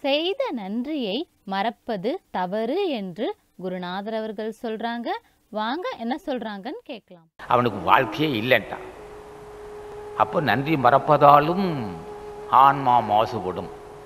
செய்த நன்றியை மறப்பது தவறு என்று குருநாதர் அவர்கள் சொல்றாங்க வாங்க என்ன சொல்றாங்கன்னு கேட்கலாம் அவனுக்கு வாழ்க்கையே இல்லைன்ட்டான் அப்போ நன்றி மறப்பதாலும் ஆன்மா மாசுபடும்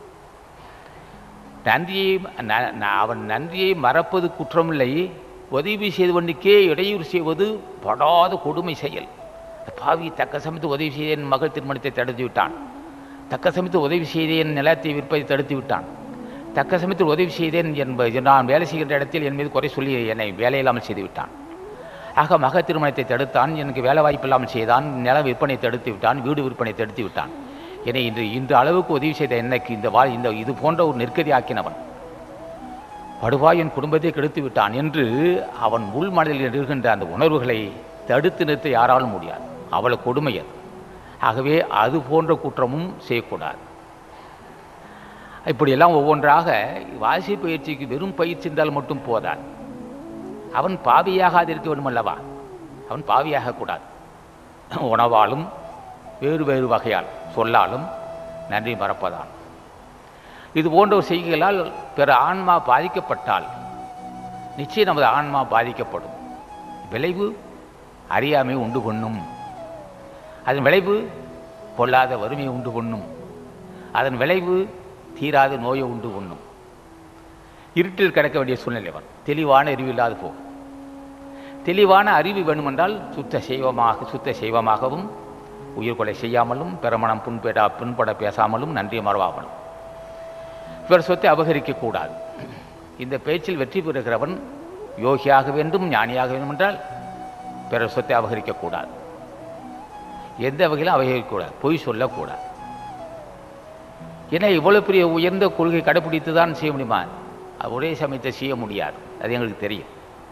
நன்றியை ந- ந- அவன் நன்றியை மறப்பது குற்றமில்லை உதவி செய்தவனுக்கே இடையூறு செய்வது படாத கொடுமை செயல் பாவி தக்க சமயத்து உதவி செய்த என் மகள் திருமணத்தை தடுத்து விட்டான் தக்க சமயத்தில் உதவி செய்தேன் என் நிலத்தை விற்பதை தடுத்து விட்டான் தக்க சமயத்தில் உதவி செய்தேன் என்பது நான் வேலை செய்கின்ற இடத்தில் என் மீது குறை சொல்லி என்னை வேலையில்லாமல் செய்து விட்டான் ஆக மக திருமணத்தை தடுத்தான் எனக்கு வேலை வாய்ப்பு இல்லாமல் செய்தான் நில விற்பனை தடுத்து விட்டான் வீடு விற்பனை தடுத்து விட்டான் என்னை இன்று இன்று அளவுக்கு உதவி செய்த என்னைக்கு இந்த வா இந்த இது போன்ற ஒரு நெருக்கடி ஆக்கினவன் படுவாய் என் குடும்பத்தை கெடுத்து விட்டான் என்று அவன் உள் மனதில் இருக்கின்ற அந்த உணர்வுகளை தடுத்து நிறுத்த யாராலும் முடியாது அவ்வளவு கொடுமை அது ஆகவே அது போன்ற குற்றமும் செய்யக்கூடாது இப்படியெல்லாம் ஒவ்வொன்றாக வாசி பயிற்சிக்கு வெறும் பயிற்சி என்றால் மட்டும் போதாது அவன் பாவியாகாது இருக்க வேண்டும் அல்லவா அவன் பாவியாக கூடாது உணவாலும் வேறு வேறு வகையால் சொல்லாலும் நன்றி மறப்பதால் இது போன்ற ஒரு செய்கைகளால் பிற ஆன்மா பாதிக்கப்பட்டால் நிச்சயம் நமது ஆன்மா பாதிக்கப்படும் விளைவு அறியாமை உண்டு பண்ணும் அதன் விளைவு பொல்லாத வறுமையை உண்டு பண்ணும் அதன் விளைவு தீராத நோயை உண்டு பண்ணும் இருட்டில் கிடக்க வேண்டிய சூழ்நிலை வரும் தெளிவான அறிவு இல்லாது போகும் தெளிவான அறிவு வேண்டுமென்றால் சுத்த செய்வமாக சுத்த செய்வமாகவும் உயிர்கொலை செய்யாமலும் பெருமணம் புண்பெடா புண்பட பேசாமலும் நன்றி மறவாமலும் பிறர் சொத்தை அபகரிக்கக்கூடாது இந்த பேச்சில் வெற்றி பெறுகிறவன் யோகியாக வேண்டும் ஞானியாக வேண்டும் என்றால் பிறர் சொத்தை அபகரிக்கக்கூடாது எந்த வகையிலும் அபகரிக்கக்கூடாது பொய் சொல்லக்கூடாது ஏன்னா இவ்வளோ பெரிய உயர்ந்த கொள்கை கடைப்பிடித்து தான் செய்ய முடியுமா அது ஒரே சமயத்தை செய்ய முடியாது அது எங்களுக்கு தெரியும்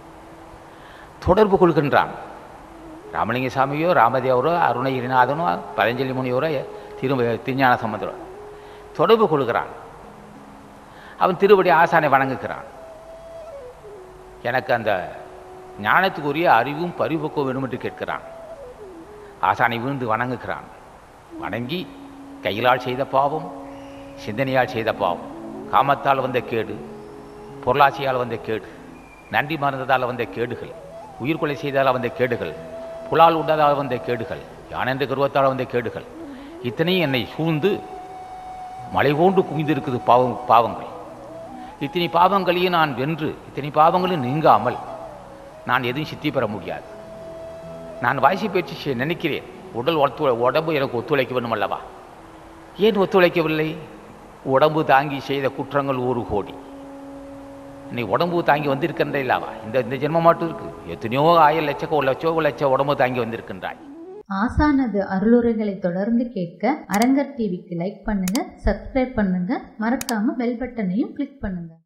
தொடர்பு கொள்கின்றான் ராமலிங்க சாமியோ ராமதேவரோ அருணகிரிநாதனோ பதஞ்சலி முனிவரோ திரு திருஞான சம்பந்தரோ தொடர்பு கொள்கிறான் அவன் திருவடி ஆசானை வணங்குகிறான் எனக்கு அந்த ஞானத்துக்குரிய அறிவும் பரிபக்குவம் வேணும் என்று கேட்கிறான் ஆசானை விழுந்து வணங்குகிறான் வணங்கி கையிலால் செய்த பாவம் சிந்தனையால் செய்த பாவம் காமத்தால் வந்த கேடு பொருளாட்சியால் வந்த கேடு நன்றி மறந்ததால் வந்த கேடுகள் உயிர்கொலை செய்ததால் வந்த கேடுகள் புலால் உண்டதால் வந்த கேடுகள் யானென்ற கருவத்தால் வந்த கேடுகள் இத்தனையும் என்னை சூழ்ந்து மலை போன்று குவிந்திருக்குது பாவம் பாவங்கள் இத்தனை பாவங்களையும் நான் வென்று இத்தனை பாவங்களும் நீங்காமல் நான் எதுவும் சித்தி பெற முடியாது நான் வாசி பயிற்சி செய்ய நினைக்கிறேன் உடல் ஒத்து உடம்பு எனக்கு ஒத்துழைக்க வேண்டும் அல்லவா ஏன் ஒத்துழைக்கவில்லை உடம்பு தாங்கி செய்த குற்றங்கள் ஒரு கோடி நீ உடம்பு தாங்கி வந்திருக்கின்ற இல்லாவா இந்த இந்த ஜென்மம் மட்டும் இருக்கு எத்தனையோ ஆயிரம் லட்சம் ஒரு லட்சம் ஒரு லட்சம் உடம்பு தாங்கி வந்திருக்கின்றாய் ஆசானது அருளுரைகளை தொடர்ந்து கேட்க அரங்கர் டிவிக்கு லைக் பண்ணுங்க சப்ஸ்கிரைப் பண்ணுங்க மறக்காம பெல் பட்டனையும் கிளிக் பண்ணுங்க